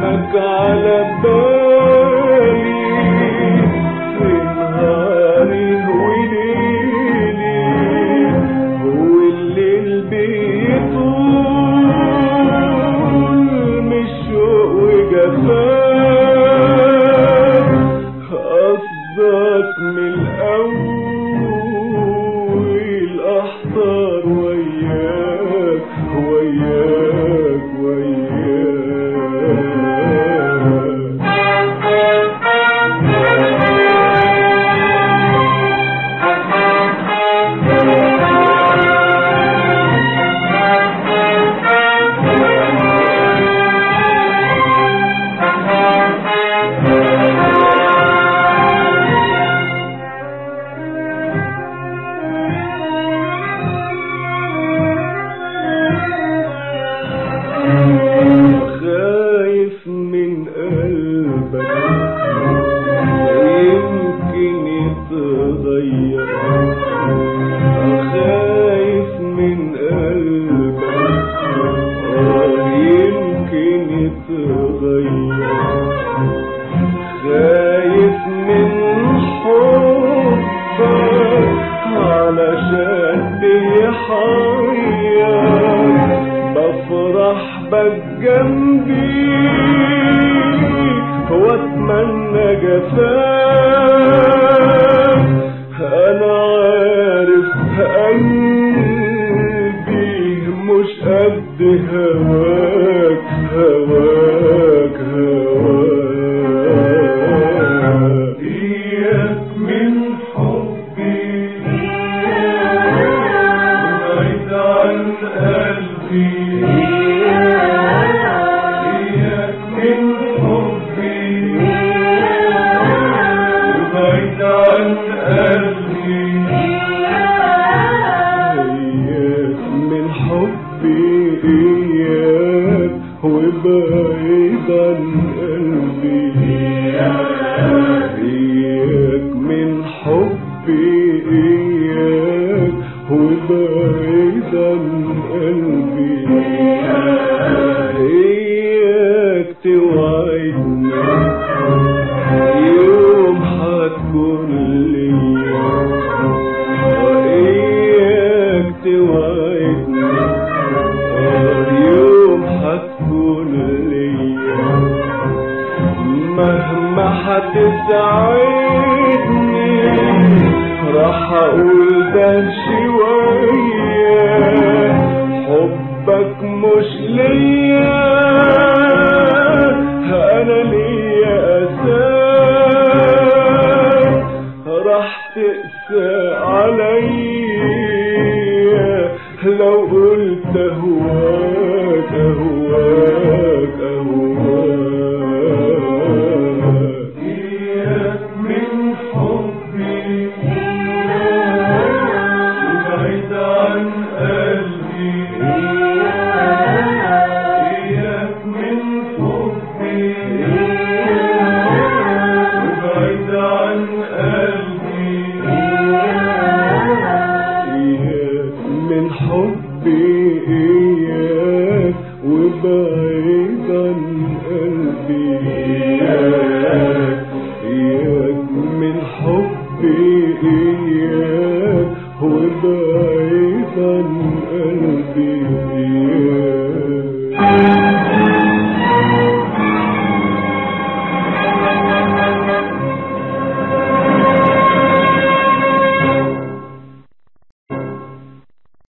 اسمك على بالي في نهاري وليلي والليل بيطول من الشوق وجفاك قصدك من الأول أحضر وياك وياك وياك خايف من قلبك يمكن يتغير خايف من قلبك يمكن يتغير خايف من حبك علشان بيحير بفرح بك جنبي واتمنى جفاك انا عارف قلبي مش قد هواك هواك هواك اياك من حبي بعيد عن قلبي إياك من حبي بعيد عن قلبي إياك من حبي إياك وبعيد عن قلبي إياك من حبي إياك وبعيد عن قلبي إياك توعدني يوم هتكون ليا إياك توعدني يوم هتكون ليا مهما هتسعدني راح اقول ده شوية حبك مش ليا انا ليا اساس راح تقسى عليا لو قلت اهواك اهواك اهواك اياك من حبي بعيد عن قلبي اياك من حبي بعيد عن قلبي إياك من حبي إياك وبعيد عن قلبي